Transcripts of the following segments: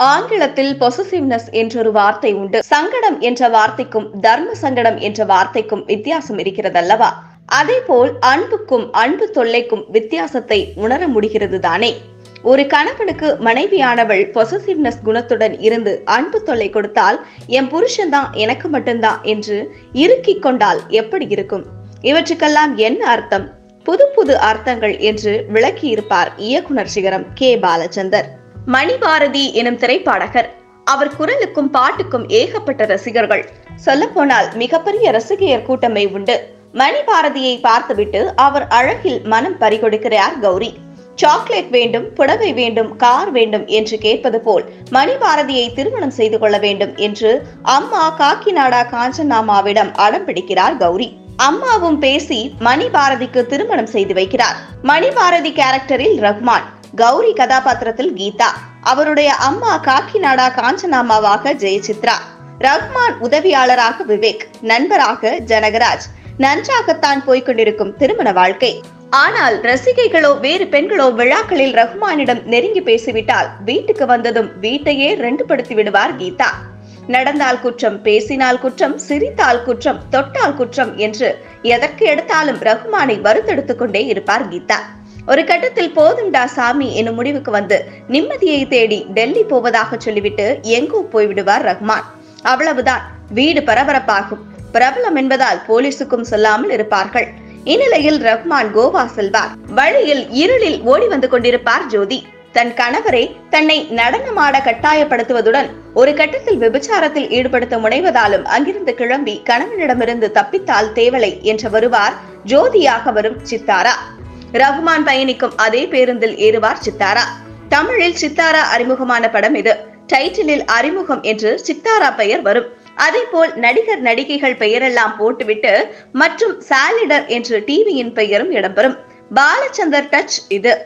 ஆங்கிலத்தில் பொசசிவ்னஸ் என்றொரு வார்த்தை உண்டு சங்கடம் என்ற வார்த்தைக்கும் தர்ம சங்கடம் என்ற வார்த்தைக்கும் வித்தியாசம் இருக்கிறதல்லவா அதேபோல் அன்புக்கும் அன்பு தொல்லைக்கும் வித்தியாசத்தை உணர முடிகிறது தானே ஒரு கணவனுக்கு மனைவியானவள் பொசசிவ்னஸ் குணத்துடன் இருந்து அன்பு தொல்லை கொடுத்தால் என் புருஷன்தான் எனக்கு மட்டும்தான் என்று இறுக்கிக் கொண்டால் எப்படி இருக்கும் இவற்றுக்கெல்லாம் என்ன அர்த்தம் புது புது அர்த்தங்கள் என்று விளக்கியிருப்பார் இயக்குனர் சிகரம் கே பாலச்சந்தர் மணிபாரதி எனும் திரைப்பாடகர் அவர் குரலுக்கும் பாட்டுக்கும் ஏகப்பட்ட ரசிகர்கள் சொல்லப்போனால் மிகப்பெரிய ரசிகையர் கூட்டமே உண்டு மணிபாரதியை பார்த்துவிட்டு அவர் அழகில் மனம் பறிகொடுக்கிறார் கௌரி சாக்லேட் வேண்டும் புடவை வேண்டும் கார் வேண்டும் என்று கேட்பது போல் மணிபாரதியை திருமணம் செய்து கொள்ள வேண்டும் என்று அம்மா காக்கிநாடா காஞ்சனாமாவிடம் அடம் பிடிக்கிறார் கௌரி அம்மாவும் பேசி மணிபாரதிக்கு திருமணம் செய்து வைக்கிறார் மணிபாரதி கேரக்டரில் ரஹ்மான் கௌரி கதாபாத்திரத்தில் கீதா அவருடைய அம்மா காக்கிநாடா காஞ்சனாமாவாக ஜெயசித்ரா ரஹ்மான் உதவியாளராக விவேக் நண்பராக ஜனகராஜ் நன்றாகத்தான் போய்கொண்டிருக்கும் திருமண வாழ்க்கை ஆனால் ரசிகைகளோ வேறு பெண்களோ விழாக்களில் ரஹ்மானிடம் நெருங்கி பேசிவிட்டால் வீட்டுக்கு வந்ததும் வீட்டையே ரெண்டு படுத்தி விடுவார் கீதா நடந்தால் குற்றம் பேசினால் குற்றம் சிரித்தால் குற்றம் தொட்டால் குற்றம் என்று எதற்கு எடுத்தாலும் ரஹ்மானை வறுத்தெடுத்துக் கொண்டே இருப்பார் கீதா ஒரு கட்டத்தில் போதும்டா சாமி என்னும் முடிவுக்கு வந்து நிம்மதியை தேடி டெல்லி போவதாக சொல்லிவிட்டு எங்கோ போய்விடுவார் ரஹ்மான் அவ்வளவுதான் வீடு பரபரப்பாகும் பிரபலம் என்பதால் போலீசுக்கும் சொல்லாமல் இருப்பார்கள் இந்நிலையில் ரஹ்மான் கோவா செல்வார் வழியில் இருளில் ஓடி வந்து கொண்டிருப்பார் ஜோதி தன் கணவரை தன்னை நடனமாட கட்டாயப்படுத்துவதுடன் ஒரு கட்டத்தில் விபச்சாரத்தில் ஈடுபடுத்த முனைவதாலும் அங்கிருந்து கிளம்பி கணவனிடமிருந்து தப்பித்தால் தேவலை என்று வருவார் ஜோதியாக வரும் சித்தாரா ரஹ்மான் பயணிக்கும் அதே பேருந்தில் ஏறுவார் சித்தாரா தமிழில் சித்தாரா அறிமுகமான படம் இது டைட்டிலில் அறிமுகம் என்று சித்தாரா பெயர் வரும் அதேபோல் நடிகர் நடிகைகள் பெயரெல்லாம் போட்டுவிட்டு மற்றும் சாலிடர் என்று டிவியின் பெயரும் இடம்பெறும் பாலச்சந்தர் டச் இது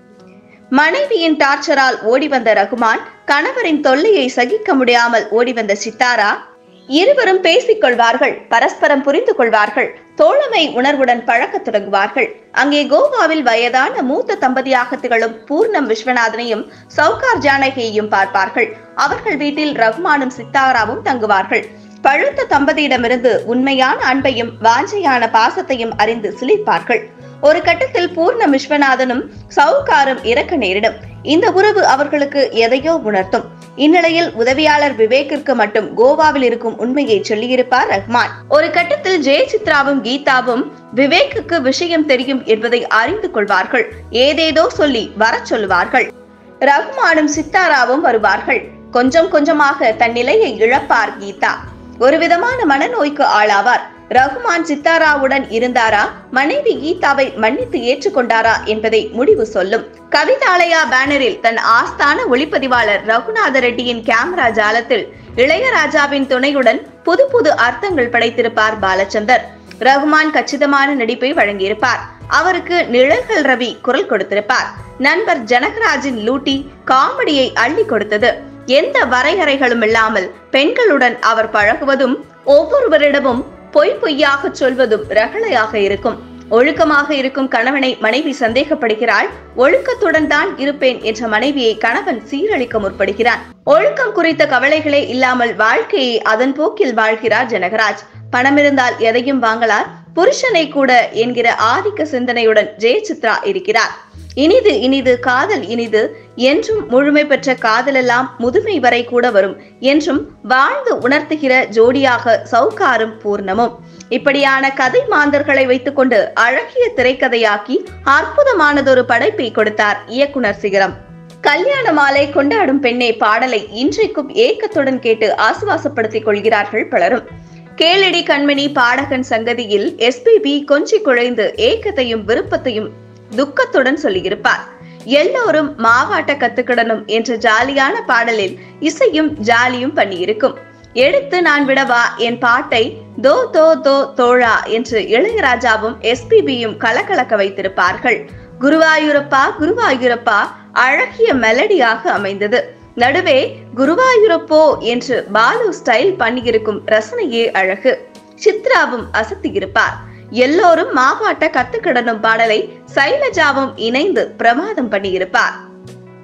மனைவியின் டார்ச்சரால் ஓடி வந்த ரகுமான் கணவரின் தொல்லையை சகிக்க முடியாமல் ஓடி வந்த சித்தாரா இருவரும் பேசிக் கொள்வார்கள் பரஸ்பரம் புரிந்து கொள்வார்கள் தோழமை உணர்வுடன் பழக்கத் தொடங்குவார்கள் அங்கே கோவாவில் வயதான மூத்த தம்பதியாக திகழும் பூர்ணம் விஸ்வநாதனையும் சவுகார் ஜானகியையும் பார்ப்பார்கள் அவர்கள் வீட்டில் ரகுமானும் சித்தாராவும் தங்குவார்கள் பழுத்த தம்பதியிடமிருந்து உண்மையான அன்பையும் வாஞ்சையான பாசத்தையும் அறிந்து சிலிர்ப்பார்கள் ஒரு கட்டத்தில் பூர்ண விஸ்வநாதனும் சவுகாரும் இறக்க நேரிடும் இந்த உறவு அவர்களுக்கு எதையோ உணர்த்தும் இந்நிலையில் உதவியாளர் விவேக்கிற்கு மட்டும் கோவாவில் இருக்கும் உண்மையை சொல்லியிருப்பார் ரஹ்மான் ஒரு கட்டத்தில் ஜெயசித்ராவும் கீதாவும் விவேக்குக்கு விஷயம் தெரியும் என்பதை அறிந்து கொள்வார்கள் ஏதேதோ சொல்லி வரச் சொல்லுவார்கள் ரஹ்மானும் சித்தாராவும் வருவார்கள் கொஞ்சம் கொஞ்சமாக தன் நிலையை இழப்பார் கீதா ஒரு விதமான மனநோய்க்கு ஆளாவார் ரகுமான் சித்தாராவுடன் இருந்தாரா மனைவி கீதாவை மன்னித்து ஏற்றுக்கொண்டாரா என்பதை முடிவு சொல்லும் கவிதாலயா பேனரில் தன் ஆஸ்தான ஒளிப்பதிவாளர் ரகுநாத ரெட்டியின் கேமரா ஜாலத்தில் இளையராஜாவின் துணையுடன் புது புது அர்த்தங்கள் படைத்திருப்பார் பாலச்சந்தர் ரகுமான் கச்சிதமான நடிப்பை வழங்கியிருப்பார் அவருக்கு நிழல்கள் ரவி குரல் கொடுத்திருப்பார் நண்பர் ஜனகராஜின் லூட்டி காமெடியை அள்ளி கொடுத்தது எந்த வரையறைகளும் இல்லாமல் பெண்களுடன் அவர் பழகுவதும் ஒவ்வொருவரிடமும் பொய் பொய்யாக சொல்வதும் ரகளையாக இருக்கும் ஒழுக்கமாக இருக்கும் கணவனை மனைவி சந்தேகப்படுகிறாள் ஒழுக்கத்துடன் தான் இருப்பேன் என்ற மனைவியை கணவன் சீரழிக்க முற்படுகிறான் ஒழுக்கம் குறித்த கவலைகளே இல்லாமல் வாழ்க்கையை அதன் போக்கில் வாழ்கிறார் ஜனகராஜ் பணம் இருந்தால் எதையும் வாங்கலார் புருஷனை கூட என்கிற ஆதிக்க சிந்தனையுடன் ஜெயசித்ரா இருக்கிறார் இனிது இனிது காதல் இனிது என்றும் முழுமை பெற்ற காதலெல்லாம் முதுமை வரை கூட வரும் என்றும் வாழ்ந்து உணர்த்துகிற ஜோடியாக சவுகாரும் பூர்ணமும் இப்படியான கதை மாந்தர்களை வைத்துக்கொண்டு அழகிய திரைக்கதையாக்கி அற்புதமானதொரு படைப்பை கொடுத்தார் இயக்குனர் சிகரம் கல்யாண மாலை கொண்டாடும் பெண்ணே பாடலை இன்றைக்கும் ஏக்கத்துடன் கேட்டு ஆசுவாசப்படுத்திக் கொள்கிறார்கள் பலரும் கேளடி கண்மணி பாடகன் சங்கதியில் எஸ்பிபி கொஞ்சி குழைந்து ஏக்கத்தையும் விருப்பத்தையும் துக்கத்துடன் சொல்லியிருப்பார் எல்லோரும் மாவாட்ட கத்துக்கிடணும் என்ற ஜாலியான பாடலில் இசையும் ஜாலியும் பண்ணியிருக்கும் எடுத்து நான் விடவா என் பாட்டை தோ தோ தோ தோழா என்று இளையராஜாவும் எஸ்பிபியும் கலகலக்க வைத்திருப்பார்கள் குருவாயூரப்பா குருவாயூரப்பா அழகிய மெலடியாக அமைந்தது நடுவே குருவாயூரப்போ என்று பாலு ஸ்டைல் பண்ணியிருக்கும் ரசனையே அழகு சித்ராவும் அசத்தியிருப்பார் எல்லோரும் மாவாட்ட கத்துக்கிடனும் பாடலை சைலஜாவும் இணைந்து பிரமாதம் பண்ணியிருப்பார்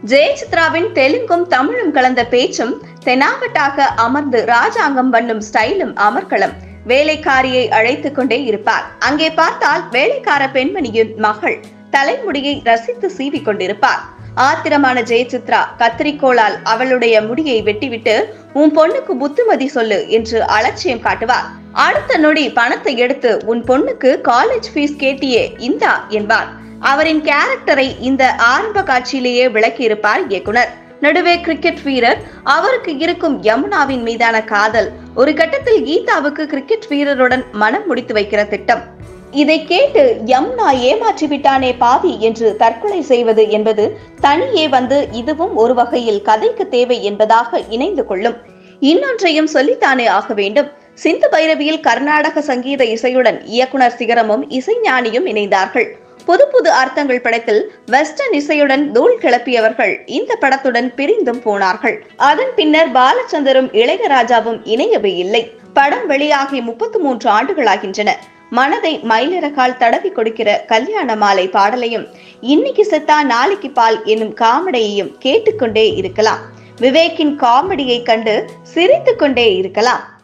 ஜெயசித்ராவின் தெலுங்கும் தமிழும் கலந்த பேச்சும் தெனாவட்டாக அமர்ந்து ராஜாங்கம் பண்ணும் ஸ்டைலும் அமர்களம் வேலைக்காரியை அழைத்துக் கொண்டே இருப்பார் அங்கே பார்த்தால் வேலைக்கார பெண்மணியின் மகள் தலைமுடியை ரசித்து சீவிக் கொண்டிருப்பார் ஆத்திரமான ஜெயசித்ரா கத்திரிக்கோளால் அவளுடைய முடியை வெட்டிவிட்டு உன் பொண்ணுக்கு புத்திமதி சொல்லு என்று அலட்சியம் காட்டுவார் அடுத்த நொடி பணத்தை எடுத்து உன் பொண்ணுக்கு காலேஜ் ஃபீஸ் கேட்டியே இந்தா என்பார் அவரின் கேரக்டரை இந்த ஆரம்ப காட்சியிலேயே விளக்கியிருப்பார் இயக்குனர் நடுவே கிரிக்கெட் வீரர் அவருக்கு இருக்கும் யமுனாவின் மீதான காதல் ஒரு கட்டத்தில் கீதாவுக்கு கிரிக்கெட் வீரருடன் மனம் முடித்து வைக்கிற திட்டம் இதை கேட்டு யமுனா ஏமாற்றி விட்டானே பாவி என்று தற்கொலை செய்வது என்பது தனியே வந்து இதுவும் ஒரு வகையில் கதைக்கு தேவை என்பதாக இணைந்து கொள்ளும் இன்னொன்றையும் சொல்லித்தானே ஆக வேண்டும் சிந்து பைரவியில் கர்நாடக சங்கீத இசையுடன் இயக்குனர் சிகரமும் இசைஞானியும் இணைந்தார்கள் புது புது அர்த்தங்கள் படத்தில் வெஸ்டர்ன் இசையுடன் தூள் கிளப்பியவர்கள் இந்த படத்துடன் பிரிந்தும் போனார்கள் அதன் பின்னர் பாலச்சந்தரும் இளையராஜாவும் இணையவே இல்லை படம் வெளியாகி முப்பத்தி மூன்று ஆண்டுகளாகின்றன மனதை மயிலிறகால் தடவி கொடுக்கிற கல்யாண மாலை பாடலையும் இன்னைக்கு செத்தா நாளைக்கு பால் என்னும் காமெடியையும் கேட்டுக்கொண்டே இருக்கலாம் விவேக்கின் காமெடியை கண்டு சிரித்துக் கொண்டே இருக்கலாம்